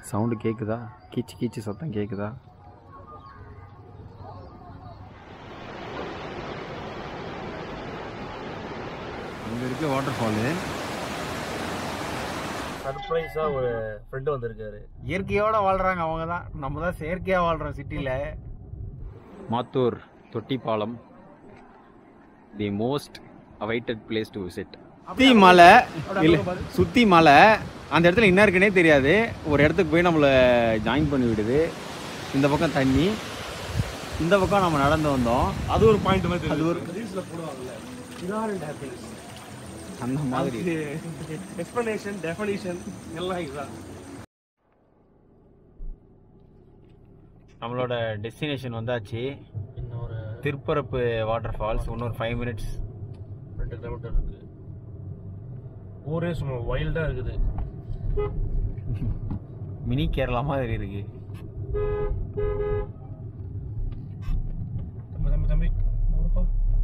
Sound கேட்குதா கீச்சு கீச்சு சத்தம் கேட்குதா அங்கே இருக்க வாட்டர் ஃபாலு சர்ப்ரைஸாக ஒரு ஃப்ரெண்டு வந்திருக்காரு இயற்கையோட வாழ்றாங்க அவங்க தான் நம்ம தான் செயற்கையாக வாழ்றோம் சிட்டியில் Mathur Thottipalam the most awaited place to visit சுத்தி மலை இல்லை சுத்தி மலை அந்த இடத்துல என்ன இருக்குன்னே தெரியாது ஒரு இடத்துக்கு போய் நம்மளை ஜாயின் பண்ணி விடுது இந்த பக்கம் தண்ணி இந்த பக்கம் நம்ம நடந்து வந்தோம் அது ஒரு பாயிண்ட் மாதிரி அது ஒரு ரீல்ஸில் போடுவாங்கல்ல இதான் டேப்பிங்ஸ் அந்த மாதிரி எக்ஸ்பிளனேஷன் டெஃபனிஷன் எல்லாம் இதுதான் நம்மளோட டெஸ்டினேஷன் வந்தாச்சு இன்னும் ஒரு திருப்பரப்பு வாட்டர் ஃபால்ஸ் இன்னொரு ஃபைவ் மினிட்ஸ் ரெண்டு கிலோமீட்டர் இருக்கு ஊரே சும்மா வைல்டாக இருக்குது மினி கேரளா மாதிரி இருக்கு தம்பி தம்பி தம்பி ஊருப்பா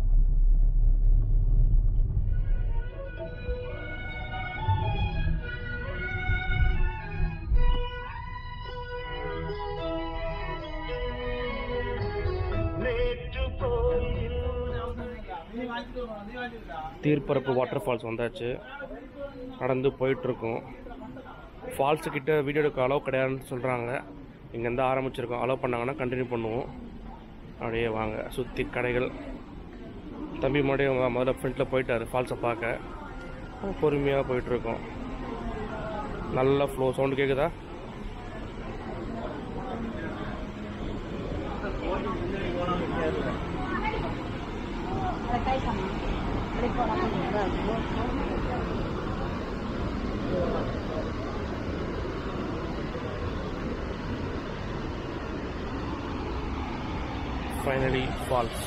தீர்ப்பரப்பு வாட்டர் ஃபால்ஸ் வந்தாச்சு நடந்து போயிட்டுருக்கோம் ஃபால்ஸு கிட்ட வீடியோ எடுக்க அலோவ் கிடையாதுன்னு சொல்கிறாங்க இங்கேருந்து ஆரம்பிச்சிருக்கோம் அலோவ் பண்ணாங்கன்னா கண்டினியூ பண்ணுவோம் அப்படியே வாங்க சுற்றி கடைகள் தம்பி மறுபடியும் முதல்ல ஃப்ரண்ட்டில் போயிட்டாரு ஃபால்ஸை பார்க்க பொறுமையாக போயிட்டுருக்கோம் நல்ல ஃப்ளோ சவுண்டு கேட்குதா ஃபைனலி ஃபால்ஸ்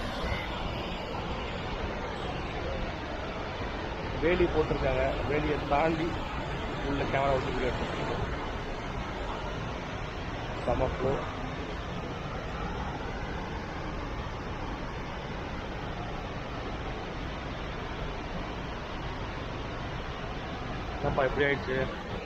வேலி போட்டிருக்காங்க வேலியை தாண்டி உள்ள கேமரா விட்டு வீடியோ எடுத்துருக்காங்க செம ஃப்ளோ என்னப்பா இப்படி ஆயிடுச்சு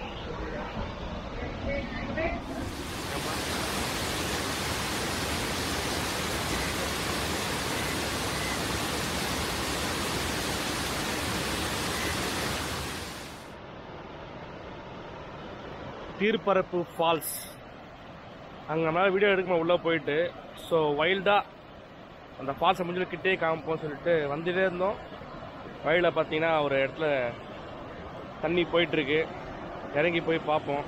தீர்ப்பரப்பு ஃபால்ஸ் அங்கே நம்மளால் வீடியோ எடுக்கணும் உள்ளே போயிட்டு ஸோ வைல்டாக அந்த ஃபால்ஸை முடிஞ்சு கிட்டே காமிப்போம் சொல்லிட்டு வந்துட்டே இருந்தோம் வழியில் பார்த்தீங்கன்னா ஒரு இடத்துல தண்ணி போயிட்டுருக்கு இறங்கி போய் பார்ப்போம்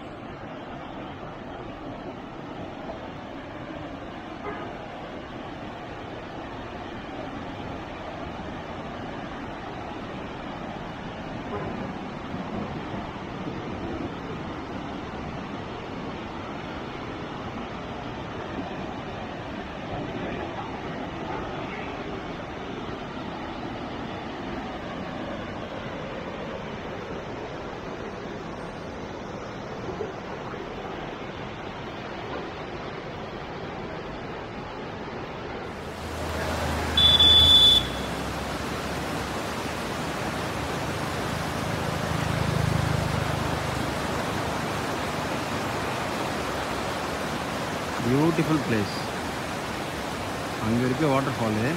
பியூட்டிஃபுல் பிளேஸ் அங்கே இருக்க வாட்டர் ஃபாலு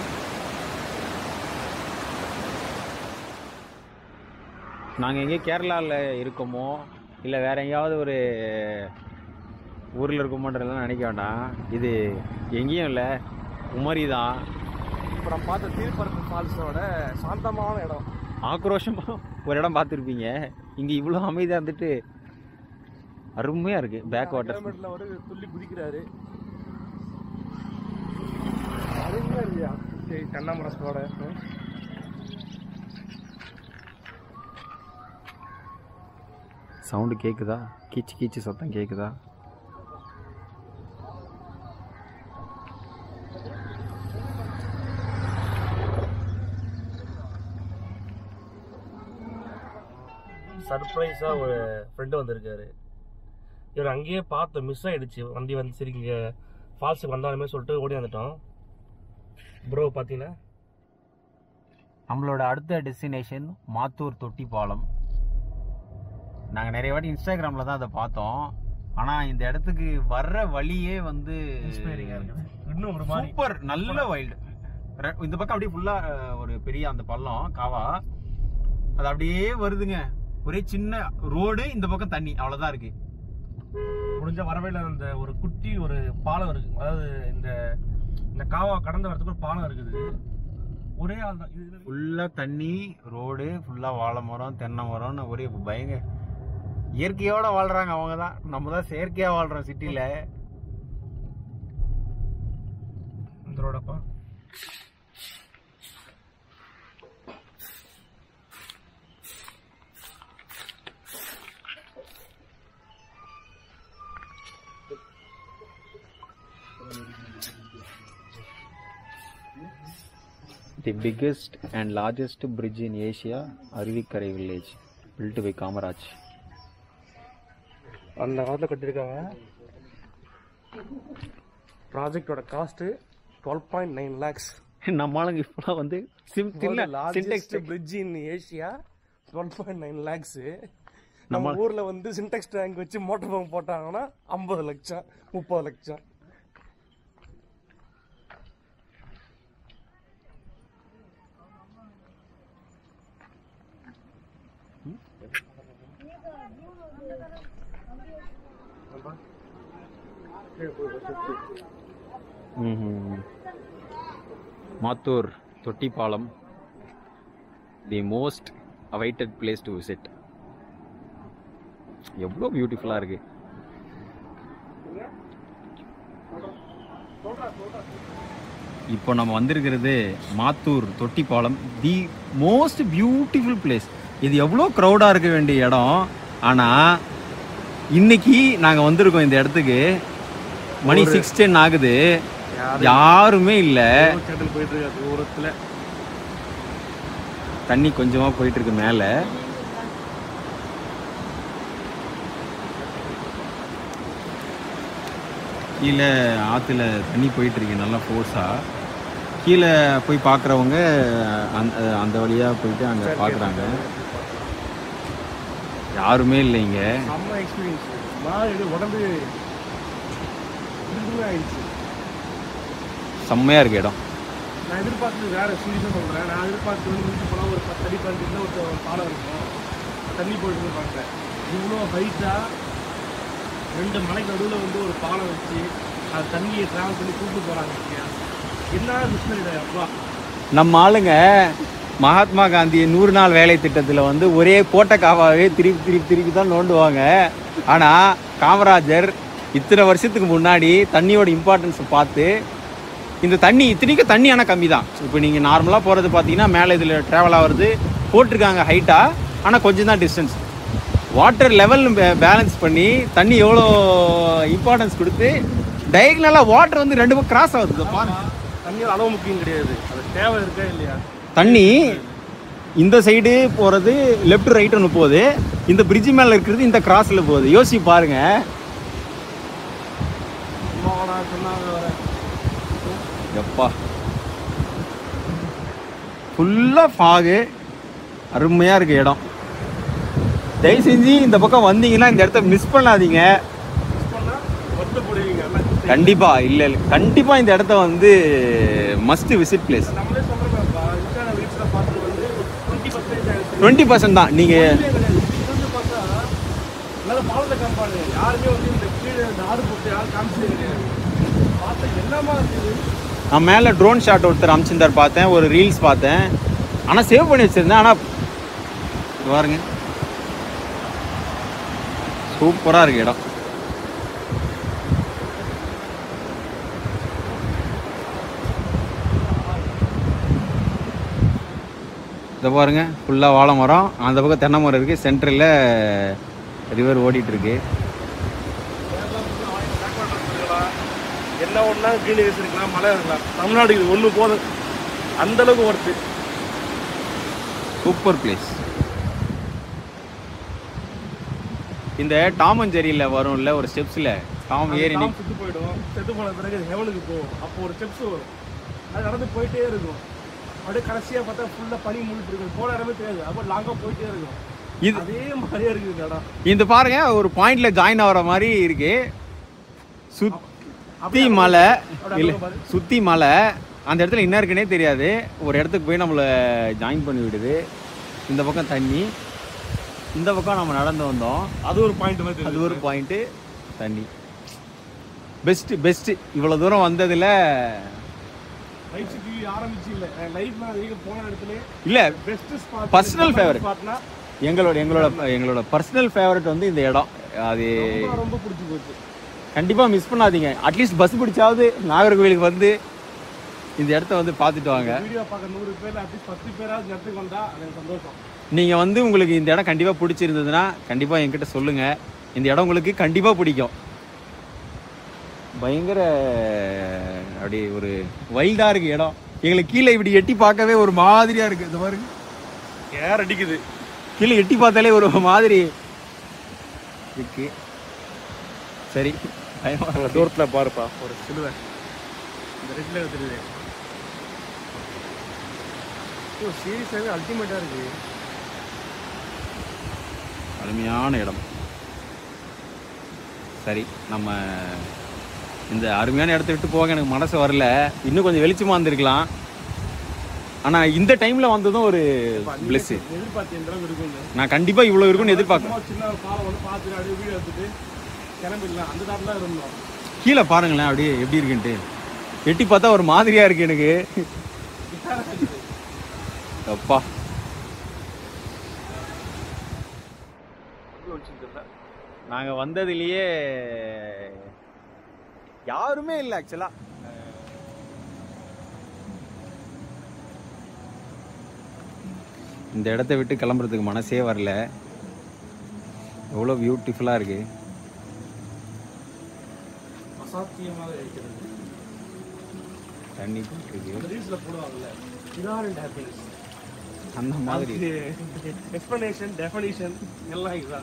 நாங்கள் எங்கே கேரளாவில் இருக்கோமோ இல்லை வேற எங்கேயாவது ஒரு ஊரில் இருக்கோமோன்றதெல்லாம் நினைக்க வேண்டாம் இது எங்கேயும் இல்லை உமரி தான் இப்போ நம்ம பார்த்த தீர்ப்பரப்பு ஃபால்ஸோட சாந்தமான இடம் ஆக்ரோஷமாக ஒரு இடம் பார்த்துருப்பீங்க இங்கே இவ்வளோ அமைதியாக இருந்துட்டு அருமையாக இருக்குது பேக் வாட்டர் கிலோமீட்டரில் ஒரு துள்ளி குதிக்கிறாரு அருமையாக இல்லையா சரி கண்ணாமரத்தோட சவுண்டு கேட்குதா கீச்சு கீச்சு சத்தம் கேட்குதா சர்ப்ரைஸாக ஒரு ஃப்ரெண்டு வந்திருக்காரு இவர் அங்கேயே பார்த்தோம் மிஸ் ஆயிடுச்சு வண்டி வந்து சரி இங்கே ஃபால்ஸுக்கு வந்தாலுமே சொல்லிட்டு ஓடி வந்துட்டோம் ப்ரோ பார்த்தீங்கன்னா நம்மளோட அடுத்த டெஸ்டினேஷன் மாத்தூர் தொட்டி பாலம் நாங்கள் நிறைய வாட்டி இன்ஸ்டாகிராமில் தான் அதை பார்த்தோம் ஆனா இந்த இடத்துக்கு வர்ற வழியே வந்து இன்ஸ்பைரிங்கா இருக்குது இன்னும் ஒரு மாதிரி சூப்பர் நல்ல வைல்டு இந்த பக்கம் அப்படியே ஃபுல்லா ஒரு பெரிய அந்த பள்ளம் காவா அது அப்படியே வருதுங்க ஒரே சின்ன ரோடு இந்த பக்கம் தண்ணி அவ்வளவுதான் இருக்கு முடிஞ்ச வரவேல அந்த ஒரு குட்டி ஒரு பாலம் இருக்கு அதாவது இந்த இந்த காவா கடந்து வரதுக்கு ஒரு பாலம் இருக்குது ஒரே ஆள் தான் இது ஃபுல்லா தண்ணி ரோடு ஃபுல்லா வாழை மரம் தென்னை மரம்னு ஒரே பயங்க இயற்கையோட வாழ்றாங்க அவங்க தான் நம்ம தான் செயற்கையா வாழ்றோம் சிட்டில இந்த ரோடப்பா the biggest and largest bridge in Asia Aruvikkarai village built by Kamaraj அந்த காலத்தில் கட்டியிருக்காங்க ப்ராஜெக்டோட cost twelve point nine lakhs நம்ம ஆளுங்க இப்பெல்லாம் வந்து largest bridge in Asia twelve point nine lakhs நம்ம ஊர்ல வந்து சின்டெக்ஸ் டேங்க் வச்சு மோட்டர் பம்ப் போட்டாங்கன்னா ஐம்பது லட்சம் முப்பது லட்சம் Mathur Thottipalam the most awaited place to visit எவ்வளோ பியூட்டிஃபுல்லாக இருக்கு இப்போ நம்ம வந்திருக்கிறது Mathur Thottipalam the most beautiful place இது எவ்வளோ க்ரௌடாக இருக்க வேண்டிய இடம் ஆனால் இன்னைக்கு நாங்கள் வந்திருக்கோம் இந்த இடத்துக்கு மணி சிக்ஸ் டென் ஆகுது யாருமே இல்லை சேட்டல் போயிட்டு இருக்கு தூரத்துல தண்ணி கொஞ்சமாக போயிட்டு இருக்கு மேலே கீழே ஆற்றுல தண்ணி போயிட்டு இருக்கு நல்லா ஃபோர்ஸாக கீழே போய் பார்க்குறவங்க அந்த அந்த வழியாக போயிட்டு அங்கே பார்க்குறாங்க யாருமே இல்லைங்க செம்ம எக்ஸ்பீரியன்ஸ் மாதிரி உடம்பு இதுக்குமே ஆயிடுச்சு செம்மையாக இருக்கு இடம் நான் எதிர்பார்த்தது வேற சீரியஸாக சொல்கிறேன் நான் எதிர்பார்த்து வந்து முடிச்சு போனால் ஒரு பத்து அடி பதினஞ்சு ஒரு பாலம் இருக்கும் தண்ணி போயிட்டு பார்த்தேன் இவ்வளோ ஹைட்டாக ரெண்டு மலைக்கு நடுவில் வந்து ஒரு பாலம் வச்சு அது தண்ணியை ட்ராவல் பண்ணி கூப்பிட்டு போகிறாங்க என்ன மிஷினரி அப்பா நம்ம ஆளுங்க மகாத்மா காந்தி நூறு நாள் வேலை திட்டத்தில் வந்து ஒரே கோட்டை காவாவே திருப்பி திருப்பி திருப்பி தான் நோண்டுவாங்க ஆனால் காமராஜர் இத்தனை வருஷத்துக்கு முன்னாடி தண்ணியோட இம்பார்ட்டன்ஸை பார்த்து இந்த தண்ணி இத்தனைக்கும் தண்ணி ஆனால் கம்மி தான் இப்போ நீங்கள் நார்மலாக போகிறது பார்த்தீங்கன்னா மேலே இதில் ட்ராவல் ஆகிறது போட்டிருக்காங்க ஹைட்டாக ஆனால் கொஞ்சம் தான் டிஸ்டன்ஸ் வாட்டர் லெவல் பேலன்ஸ் பண்ணி தண்ணி எவ்வளோ இம்பார்ட்டன்ஸ் கொடுத்து டயக்னலாக வாட்டர் வந்து ரெண்டு பக்கம் கிராஸ் ஆகுது இதோ பாருங்க தண்ணியில் அளவு முக்கியம் கிடையாது அது தேவை இருக்கா இல்லையா தண்ணி இந்த சைடு போகிறது லெஃப்ட் ரைட் ஒன்று போகுது இந்த பிரிட்ஜ் மேலே இருக்கிறது இந்த கிராஸில் போகுது யோசிச்சு பாருங்க அம்மாவோட சொன்னாங்க வர எப்பா ஃபுல்லாக ஃபாகு அருமையாக இருக்கு இடம் தயவு செஞ்சு இந்த பக்கம் வந்தீங்கன்னா இந்த இடத்த மிஸ் பண்ணாதீங்க மிஸ் பண்ணால் வருத்தப்படுவீங்க எல்லாம் கண்டிப்பா இல்லை இல்லை கண்டிப்பாக இந்த இடத்த வந்து மஸ்ட் விசிட் பிளேஸ் நம்மளே சொல்கிறோம்ப்பா இன்ஸ்டாகிராம் ரீல்ஸில் பார்த்து வந்து டுவெண்ட்டி பர்சன்டேஜ் ஆயிடுச்சு டுவெண்ட்டி பர்சன்ட் தான் நீங்கள் வந்து பார்த்தா நல்ல பாலத்தை காம்பாடு யாருமே வந்து இந்த கீழே இந்த ஆறு போட்டு யாரும் காமிச்சதே கிடையாது பார்த்தா என்னமா இருக்குது நான் மேலே ட்ரோன் ஷாட் ஒருத்தர் அமிச்சிருந்தார் பார்த்தேன் ஒரு ரீல்ஸ் பார்த்தேன் ஆனால் சேவ் பண்ணி வச்சுருந்தேன் ஆனால் பாருங்க சூப்பராக இருக்கு இடம் இதை பாருங்க ஃபுல்லாக வாழை மரம் அந்த பக்கம் தென்னை மரம் இருக்குது சென்டரில் ரிவர் ஓடிட்டு இருக்கு என்ன ஒன்றா கிரீனரிஸ் இருக்கலாம் மழை இருக்கலாம் தமிழ்நாடு இது ஒன்று போதும் அந்த அளவுக்கு ஒர்த்து சூப்பர் பிளேஸ் இந்த டாம் அண்ட் ஜெரியில் வரும்ல ஒரு ஸ்டெப்ஸில் டாம் ஏறி நிக் செத்து போயிடும் செத்து போன பிறகு ஹெவனுக்கு போகும் அப்போ ஒரு ஸ்டெப்ஸ் வரும் அது நடந்து போயிட்டே இருக்கும் அப்படியே கடைசியாக பார்த்தா ஃபுல்லாக பனி மூடிட்டு இருக்கும் போன இடமே தெரியாது அப்போ லாங்காக போயிட்டே இருக்கும் இது அதே மாதிரியே இருக்குது இந்த இடம் இந்த பாருங்க ஒரு பாயிண்ட்ல ஜாயின் ஆகிற மாதிரி இருக்கு சுத்தி மலை இல்ல சுத்தி மலை அந்த இடத்துல என்ன இருக்குன்னே தெரியாது ஒரு இடத்துக்கு போய் நம்மளை ஜாயின் பண்ணி விடுது இந்த பக்கம் தண்ணி இந்த பக்கம் நம்ம நடந்து வந்தோம் அது ஒரு பாயிண்ட் மாதிரி அது ஒரு பாயிண்ட்டு தண்ணி பெஸ்ட் பெஸ்ட் இவ்வளோ தூரம் வந்ததுல லைஃப் சுற்றி ஆரம்பிச்சு இல்லை லைஃப்ல அதிகம் போன இடத்துல இல்லை பெஸ்ட் ஸ்பாட் Personal favorite. ஸ்பாட்னா எங்களோட எங்களோட எங்களோட பர்சனல் ஃபேவரட் வந்து இந்த இடம் அது ரொம்ப பிடிச்சி போச்சு கண்டிப்பாக மிஸ் பண்ணாதீங்க அட்லீஸ்ட் பஸ் பிடிச்சாவது நாகர்கோவிலுக்கு வந்து இந்த இடத்த வந்து பார்த்துட்டு வாங்க வீடியோ பார்க்க நூறு பேர் அட்லீஸ்ட் பத்து பேராவது இந்த இடத்துக்கு வந்தா அது எனக்கு சந்தோஷம் நீங்கள் வந்து உங்களுக்கு இந்த இடம் கண்டிப்பாக பிடிச்சிருந்ததுன்னா கண்டிப்பாக என்கிட்ட சொல்லுங்கள் இந்த இடம் உங்களுக்கு கண்டிப்பாக பிடிக்கும் பயங்கர அப்படி ஒரு வைல்டாக இருக்கு இடம் எங்களுக்கு கீழே இப்படி எட்டி பார்க்கவே ஒரு மாதிரியாக இருக்குது இந்த பாருங்க ஏர் அடிக்குது கீழே எட்டி பார்த்தாலே ஒரு மாதிரி இருக்கு சரி பயமா அங்கே இருக்கு. தூரத்தில் பாருப்பா ஒரு சிலுவை இந்த ரெட்டில் தெரியுது ஓ சீரியஸாகவே அல்டிமேட்டாக இருக்கு அருமையான இடம் சரி நம்ம இந்த அருமையான இடத்த விட்டு போக எனக்கு மனசு வரல இன்னும் கொஞ்சம் வெளிச்சமாக வந்திருக்கலாம் ஆனால் இந்த டைமில் வந்ததும் ஒரு பிளஸ்ஸு எதிர்பார்த்து எந்த அளவுக்கு இருக்கும்னு நான் கண்டிப்பாக இவ்வளோ இருக்கும்னு எதிர்பார்க்கேன் சும்மா சின்ன ஒரு காலை வந்து பார்த்துட்டு அப்படியே வீடியோ எடுத்துட்டு கிளம்பிடலாம் அந்த தாட்டில் தான் இருந்தோம் கீழே பாருங்களேன் அப்படியே எப்படி இருக்குன்ட்டு எட்டி பார்த்தா ஒரு மாதிரியாக இருக்கு எனக்கு அப்பா நாங்கள் வந்ததுலேயே யாருமே இல்லை ஆக்சுவலாக இந்த இடத்த விட்டு கிளம்புறதுக்கு மனசே வரல எவ்வளோ பியூட்டிஃபுல்லாக இருக்கு அசாத்தியமாக இருக்கிறது தண்ணி போயிட்டுருக்கு இந்த ரீல்ஸில் போடுவாங்கல்ல இதான் ரெண்டு ஹாப்பினஸ் அந்த மாதிரி எக்ஸ்பிளனேஷன் டெஃபனிஷன் எல்லாம் இதுதான்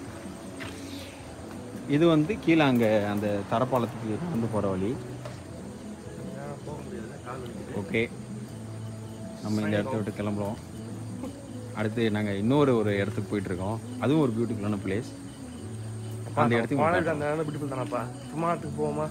இது வந்து கீழே அங்கே அந்த தரப்பாலத்துக்கு வந்து போகிற வழி போக முடியாது கால் வலிக்குது ஓகே நம்ம இந்த இடத்த விட்டு கிளம்புறோம் அடுத்து நாங்கள் இன்னொரு ஒரு இடத்துக்கு போயிட்டு இருக்கோம் அதுவும் ஒரு பியூட்டிஃபுல்லான பிளேஸ் அந்த இடத்துக்கு பானல் அந்த இடம் பியூட்டிஃபுல் தானப்பா சும்மா இடத்துக்கு போவோமா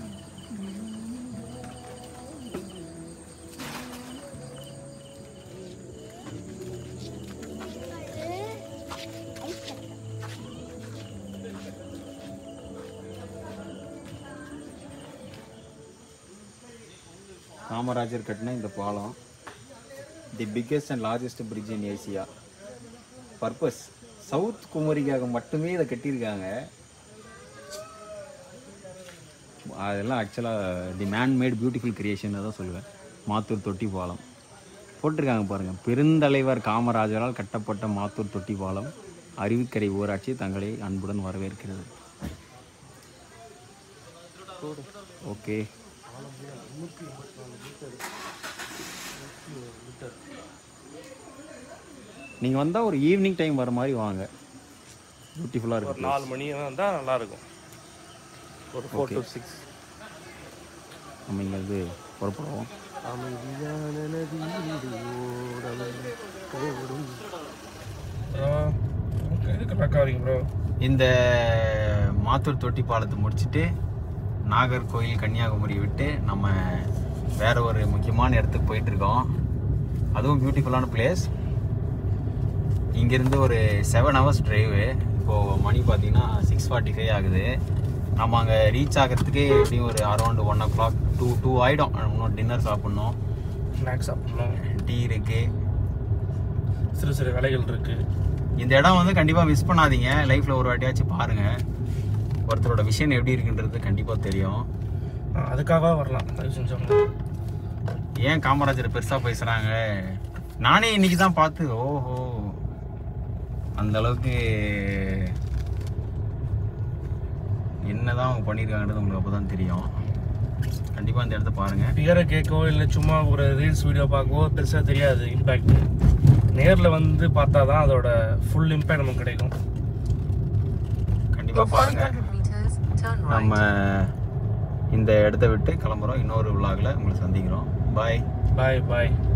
காமராஜர் கட்டின இந்த பாலம் the biggest and largest bridge in Asia purpose south குமரிக்காக மட்டுமே இதை கட்டியிருக்காங்க அதெல்லாம் ஆக்சுவலாக the man made beautiful creation தான் சொல்லுவேன் மாத்தூர் தொட்டி பாலம் போட்டிருக்காங்க பாருங்கள் பெருந்தலைவர் காமராஜரால் கட்டப்பட்ட மாத்தூர் தொட்டி பாலம் அருவிக்கரை ஊராட்சி தங்களை அன்புடன் வரவேற்கிறது ஓகே நீங்கள் வந்தால் ஒரு ஈவினிங் டைம் வர மாதிரி வாங்க பியூட்டிஃபுல்லாக ஒரு இருக்கு நாலு மணி வந்தால் நல்லா இருக்கும் ஒரு ஃபோர் டு சிக்ஸ் நம்ம இங்கேருந்து புறப்படுவோம் அமைதியான நதி ஓடும் எதுக்கு பக்காவீங்க ப்ரோ இந்த மாத்தூர் தொட்டி பாலத்தை முடிச்சுட்டு நாகர்கோயில் கன்னியாகுமரி விட்டு நம்ம வேற ஒரு முக்கியமான இடத்துக்கு போயிட்டு இருக்கோம் அதுவும் பியூட்டிஃபுல்லான பிளேஸ் இங்கேருந்து ஒரு செவன் ஹவர்ஸ் டிரைவு இப்போது மணி பார்த்தீங்கன்னா சிக்ஸ் ஃபார்ட்டி ஃபைவ் ஆகுது நம்ம அங்கே ரீச் ஆகிறதுக்கே எப்படியும் ஒரு around one o'clock two two ஆகிடும் இன்னும் டின்னர் சாப்பிட்ணும் ஸ்நாக்ஸ் சாப்பிடணும் டீ இருக்குது சிறு சிறு வேலைகள் இருக்கு இந்த இடம் வந்து கண்டிப்பாக மிஸ் பண்ணாதீங்க லைஃப்பில் ஒரு வாட்டியாச்சும் பாருங்கள் ஒருத்தரோட விஷயம் எப்படி இருக்குன்றது கண்டிப்பாக தெரியும் ஆ, அதுக்காக வரலாம் தயவு செஞ்சவங்க ஏன் காமராஜர் பெருசாக பேசுகிறாங்க நானே இன்னைக்கு தான் பார்த்து ஓஹோ அந்த அளவுக்கு என்னதான் அவங்க பண்ணியிருக்காங்கன்றது உங்களுக்கு அப்போ தான் தெரியும் கண்டிப்பாக இந்த இடத்த பாருங்கள் பியரை கேட்கவோ இல்லை சும்மா ஒரு ரீல்ஸ் வீடியோ பார்க்கவோ பெருசாக தெரியாது இம்பேக்ட் நேரில் வந்து பார்த்தா தான் அதோட ஃபுல் இம்பேக்ட் நமக்கு கிடைக்கும் கண்டிப்பாக பாருங்கள் meters, turn right. நம்ம இந்த இடத்த விட்டு கிளம்புறோம் இன்னொரு விழாவில் உங்களை சந்திக்கிறோம் பாய் பாய் பாய்